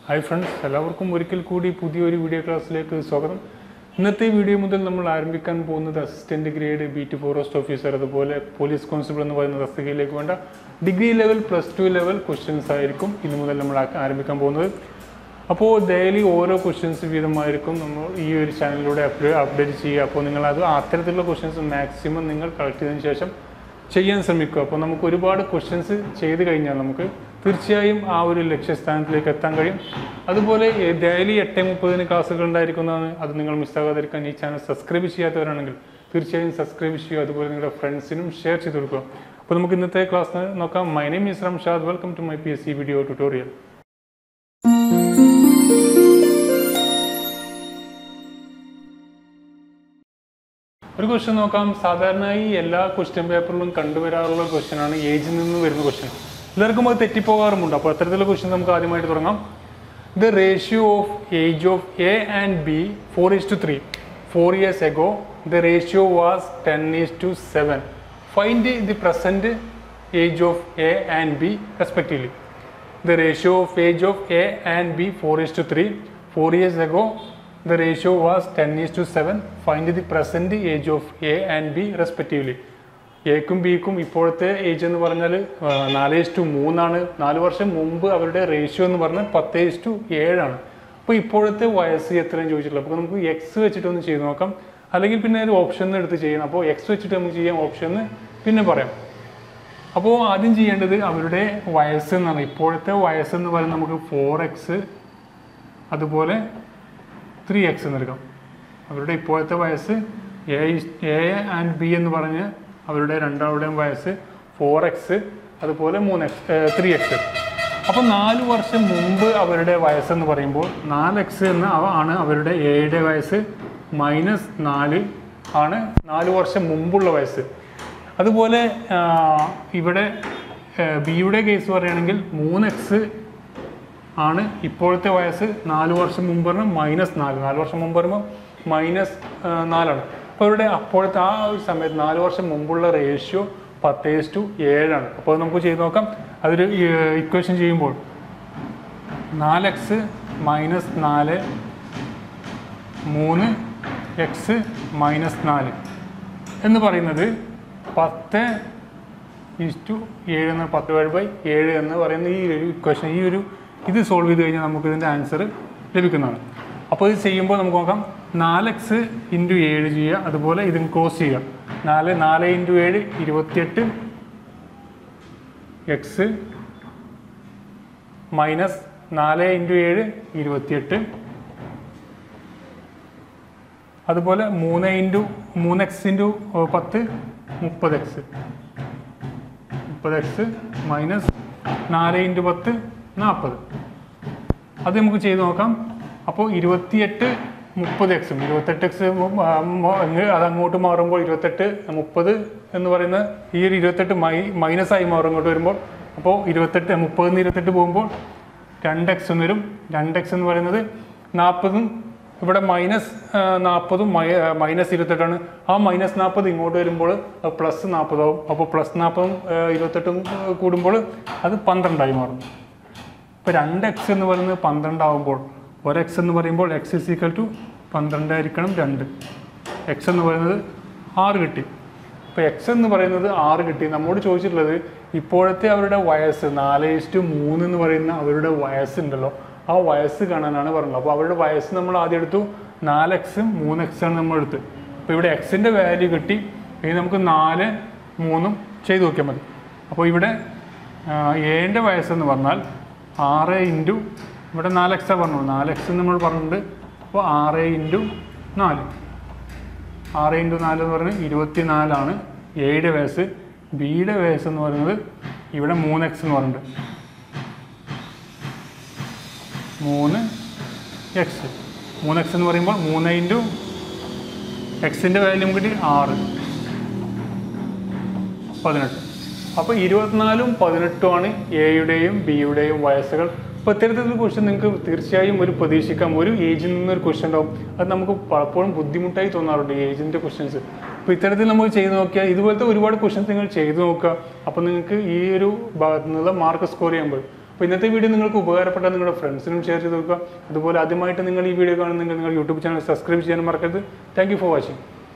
Hi friends എല്ലാവർക്കും ഒരിക്കൽ കൂടി പുതിയൊരു വീഡിയോ ക്ലാസ്സിലേക്ക് സ്വാഗതം ഇന്നത്തെ വീഡിയോ മുതൽ നമ്മൾ ആരംഭിക്കാൻ പോകുന്നത് assistant grade beat forest officer അതുപോലെ പോലീസ് കോൺസ്റ്റബിൾ എന്ന് പറയുന്ന തസ്തികയിലേക്ക് വേണ്ട degree level plus two level questions ആയിരിക്കും ഇന്നു മുതൽ നമ്മൾ ആ- ആരംഭിക്കാൻ പോകുന്നത് അപ്പോൾ ഡെയിലി ഓരോ ക്വസ്റ്റ്യൻസ് വീതമായിരിക്കും നമ്മൾ ഈ ഒരു ചാനലിലൂടെ അപ്ഡേറ്റ് ചെയ്യുക അപ്പോൾ നിങ്ങൾ അത് അത്തരത്തിലുള്ള ക്വസ്റ്റ്യൻസ് മാക്സിമം നിങ്ങൾ കളക്ട് ചെയ്തതിന് ശേഷം ചെയ്യാൻ ശ്രമിക്കുക അപ്പോൾ നമുക്ക് ഒരുപാട് ക്വസ്റ്റ്യൻസ് ചെയ്ത് കഴിഞ്ഞാൽ നമുക്ക് തീർച്ചയായും ആ ഒരു ലക്ഷ്യസ്ഥാനത്തിലേക്ക് എത്താൻ കഴിയും അതുപോലെ ഡെയിലി എട്ട് മുപ്പതിന് ക്ലാസ്സുകൾ ഉണ്ടായിരിക്കുന്നതാണ് അത് നിങ്ങൾ മിസ്സാകാതിരിക്കാൻ ഈ ചാനൽ സബ്സ്ക്രൈബ് ചെയ്യാത്തവരാണെങ്കിൽ തീർച്ചയായും സബ്സ്ക്രൈബ് ചെയ്യുക അതുപോലെ നിങ്ങളുടെ ഫ്രണ്ട്സിനും ഷെയർ ചെയ്ത് കൊടുക്കുക അപ്പോൾ നമുക്ക് ഇന്നത്തെ ക്ലാസ് നോക്കാം my name is Ramshad welcome to my P S C video tutorial ഒരു ക്വസ്റ്റ്യൻ നോക്കാം സാധാരണയായി എല്ലാ ക്വസ്റ്റ്യൻ പേപ്പറിലും കണ്ടുവരാറുള്ള ക്വസ്റ്റ്യൻ ആണ് ഏജിൽ നിന്ന് വരുന്ന ക്വസ്റ്റ്യൻ എല്ലാവർക്കും അത് തെറ്റിപ്പോകാറുമുണ്ട് അപ്പോൾ അത്തരത്തിലുള്ള ക്വസ്റ്റ്യൻ നമുക്ക് ആദ്യമായിട്ട് തുടങ്ങാം the ratio of age of A and B four is to three four years ago the ratio was ten is to seven find the present age of A and B respectively The ratio of age of A and B 4 is to 3. 4 years ago, the ratio was 10 is to 7. Find the present age of A and B respectively. എക്കും ബിക്കും ഇപ്പോഴത്തെ age എന്ന് പറഞ്ഞാൽ നാല് is to മൂന്നാണ് നാല് വർഷം മുമ്പ് അവരുടെ റേഷ്യോ എന്ന് പറഞ്ഞാൽ പത്ത് ഇസ് ടു ഏഴാണ് അപ്പോൾ ഇപ്പോഴത്തെ വയസ്സ് എത്രയും ചോദിച്ചിട്ടുള്ളത് അപ്പോൾ നമുക്ക് എക്സ് വെച്ചിട്ട് ഒന്ന് ചെയ്ത് നോക്കാം അല്ലെങ്കിൽ പിന്നെ ഒരു ഓപ്ഷൻ എടുത്ത് ചെയ്യണം അപ്പോൾ എക്സ് വെച്ചിട്ട് നമുക്ക് ചെയ്യാം ഓപ്ഷൻ പിന്നെ പറയാം അപ്പോൾ ആദ്യം ചെയ്യേണ്ടത് അവരുടെ വയസ്സ് എന്നാണ് ഇപ്പോഴത്തെ വയസ്സ് എന്ന് പറയുന്നത് നമുക്ക് ഫോർ എക്സ് അതുപോലെ ത്രീ എക്സ് എന്നെടുക്കാം അവരുടെ ഇപ്പോഴത്തെ വയസ്സ് എ എ ആൻഡ് ബി എന്ന് പറഞ്ഞ് അവരുടെ രണ്ടാളുടെയും വയസ്സ് ഫോർ എക്സ് അതുപോലെ മൂന്ന് എക്സ് ത്രീ എക്സ് അപ്പോൾ നാല് വർഷം മുമ്പ് അവരുടെ വയസ്സെന്ന് പറയുമ്പോൾ നാല് എക്സ് എന്ന് അവ- ആണ് അവരുടെ എയുടെ വയസ്സ് മൈനസ് നാല് ആണ് നാല് വർഷം മുമ്പുള്ള വയസ്സ് അതുപോലെ ആ, ഇവിടെ ബിയുടെ കേസ് പറയുകയാണെങ്കിൽ മൂന്ന് എക്സ് ആണ് ഇപ്പോഴത്തെ വയസ്സ് നാല് വർഷം മുമ്പ് പറഞ്ഞാൽ മൈനസ് നാല് നാല് വർഷം മുമ്പ് പറയുമ്പോൾ മൈനസ് നാലാണ് അപ്പോൾ ഇവിടെ അപ്പോഴത്തെ ആ ഒരു സമയത്ത് നാല് വർഷം മുമ്പുള്ള റേഷ്യോ പത്ത് ടു ഏഴാണ് അപ്പോൾ അത് നമുക്ക് ചെയ്ത് നോക്കാം അതൊരു ഇക്വേഷൻ ചെയ്യുമ്പോൾ നാല് എക്സ് മൈനസ് നാല് മൂന്ന് എക്സ് മൈനസ് നാല് എന്ന് പറയുന്നത് പത്ത് ഇസ്റ്റു ഏഴ് എന്ന പത്ത് ഏഴ് ബൈ ഏഴ് എന്ന് പറയുന്ന ഈ ഒരു ഇക്വേഷൻ ഈ ഒരു ഇത് സോൾവ് ചെയ്ത് കഴിഞ്ഞാൽ നമുക്ക് ഇതിൻ്റെ ആൻസർ ലഭിക്കുന്നതാണ് അപ്പോൾ ഇത് ചെയ്യുമ്പോൾ നമുക്ക് നോക്കാം നാല് എക്സ് ഇൻറ്റു ഏഴ് ചെയ്യുക അതുപോലെ ഇതും ക്രോസ് ചെയ്യുക നാല് നാല് ഇൻറ്റു ഏഴ് ഇരുപത്തിയെട്ട് എക്സ് മൈനസ് നാല് ഇൻറ്റു ഏഴ് ഇരുപത്തിയെട്ട് അതുപോലെ മൂന്ന് ഇൻറ്റു മൂന്ന് എക്സ് ഇൻറ്റു പത്ത് മുപ്പത് എക്സ് മുപ്പത് എക്സ് മൈനസ് നാല് ഇൻറ്റു പത്ത് നാൽപ്പത് അത് നമുക്ക് ചെയ്ത് നോക്കാം അപ്പോൾ ഇരുപത്തിയെട്ട് മുപ്പത് എക്സും ഇരുപത്തെട്ട് എക്സ് അത് അങ്ങോട്ട് മാറുമ്പോൾ ഇരുപത്തെട്ട് മുപ്പത് എന്ന് പറയുന്ന ഈ ഒരു ഇരുപത്തെട്ട് മൈ മൈനസ് ആയി മാറും ഇങ്ങോട്ട് വരുമ്പോൾ അപ്പോൾ ഇരുപത്തെട്ട് മുപ്പതിൽ നിന്ന് ഇരുപത്തെട്ട് പോകുമ്പോൾ രണ്ട് എക്സ് എന്ന് വരും രണ്ട് എക്സ് എന്ന് പറയുന്നത് നാൽപ്പതും ഇവിടെ മൈനസ് നാൽപ്പതും മൈനസ് ഇരുപത്തെട്ടാണ് ആ മൈനസ് നാൽപ്പത് ഇങ്ങോട്ട് വരുമ്പോൾ പ്ലസ് നാൽപ്പതാവും അപ്പോൾ പ്ലസ് നാൽപ്പതും ഇരുപത്തെട്ടും ഏഹ്, കൂടുമ്പോൾ അത് പന്ത്രണ്ടായി മാറും ഇപ്പോൾ രണ്ട് എക്സ് എന്ന് പറയുന്നത് പന്ത്രണ്ടാവുമ്പോൾ ഒരു എക്സ് എന്ന് പറയുമ്പോൾ എക്സ് ഇസ് ഈക്വൽ ടു പന്ത്രണ്ടായിരിക്കണം രണ്ട് എക്സ് എന്ന് പറയുന്നത് ആറ് കിട്ടി ഇപ്പോൾ എക്സ് എന്ന് പറയുന്നത് ആറ് കിട്ടി നമ്മോട് ചോദിച്ചിട്ടുള്ളത് ഇപ്പോഴത്തെ അവരുടെ വയസ്സ് നാല് ഇസ്റ്റു മൂന്ന് എന്ന് പറയുന്ന അവരുടെ വയസ്സുണ്ടല്ലോ ആ വയസ്സ് കാണാനാണ് പറഞ്ഞത് അപ്പോൾ അവരുടെ വയസ്സ് നമ്മൾ ആദ്യം എടുത്തു നാല് എക്സും മൂന്ന് എക്സ് ആണ് നമ്മൾ എടുത്ത് അപ്പോൾ ഇവിടെ എക്സിൻ്റെ വാല്യൂ കിട്ടി ഇനി നമുക്ക് നാല് മൂന്നും ചെയ്ത് നോക്കിയാൽ മതി അപ്പോൾ ഇവിടെ ഏൻ്റെ വയസ്സെന്ന് പറഞ്ഞാൽ ആറ് ഇൻറ്റു ഇവിടെ നാല് എക്സാണ് പറഞ്ഞു നാല് എക്സ് നമ്മൾ പറഞ്ഞിട്ടുണ്ട് അപ്പോൾ ആറ് ഇൻറ്റു നാല് ആറ് ഇൻറ്റു നാല് എന്ന് പറയുന്നത് ഇരുപത്തി നാലാണ് എയുടെ വയസ്സ് ബിയുടെ വയസ്സ് എന്ന് പറയുന്നത് ഇവിടെ മൂന്ന് എക്സ് എന്ന് പറഞ്ഞിട്ടുണ്ട് മൂന്ന് എക്സ് മൂന്ന് എക്സ് എന്ന് പറയുമ്പോൾ മൂന്ന് ഇൻറ്റു എക്സിൻ്റെ വാല്യൂ കിട്ടി ആറ് പതിനെട്ട് അപ്പോൾ ഇരുപത്തിനാലും പതിനെട്ടുമാണ് എയുടെയും ബിയുടെയും വയസ്സുകൾ അപ്പോൾ ഇത്തരത്തിലുള്ള ക്വസ്റ്റ്യൻ നിങ്ങൾക്ക് തീർച്ചയായും ഒരു പ്രതീക്ഷിക്കാം ഒരു ഏജിൽ നിന്നൊരു ക്വസ്റ്റ്യൻ ഉണ്ടാവും അത് നമുക്ക് പലപ്പോഴും ബുദ്ധിമുട്ടായി തോന്നാറുണ്ട് ഈ ഏജിൻ്റെ ക്വസ്റ്റ്യൻസ് അപ്പോൾ ഇത്തരത്തിൽ നമുക്ക് ചെയ്ത് നോക്കിയാൽ ഇതുപോലത്തെ ഒരുപാട് ക്വസ്റ്റ്യൻസ് നിങ്ങൾ ചെയ്ത് നോക്കുക അപ്പോൾ നിങ്ങൾക്ക് ഈ ഒരു ഭാഗത്തു നിന്നുള്ള മാർക്ക് സ്കോർ ചെയ്യുമ്പോൾ അപ്പോൾ ഇന്നത്തെ വീഡിയോ നിങ്ങൾക്ക് ഉപകാരപ്പെട്ടാൽ നിങ്ങളുടെ ഫ്രണ്ട്സിനും ഷെയർ ചെയ്ത് കൊടുക്കുക അതുപോലെ ആദ്യമായിട്ട് നിങ്ങൾ ഈ വീഡിയോ കാണുന്നെങ്കിൽ നിങ്ങൾ യൂട്യൂബ് ചാനൽ സബ്സ്ക്രൈബ് ചെയ്യാൻ മറക്കരുത് താങ്ക് യു ഫോർ വാച്ചിങ്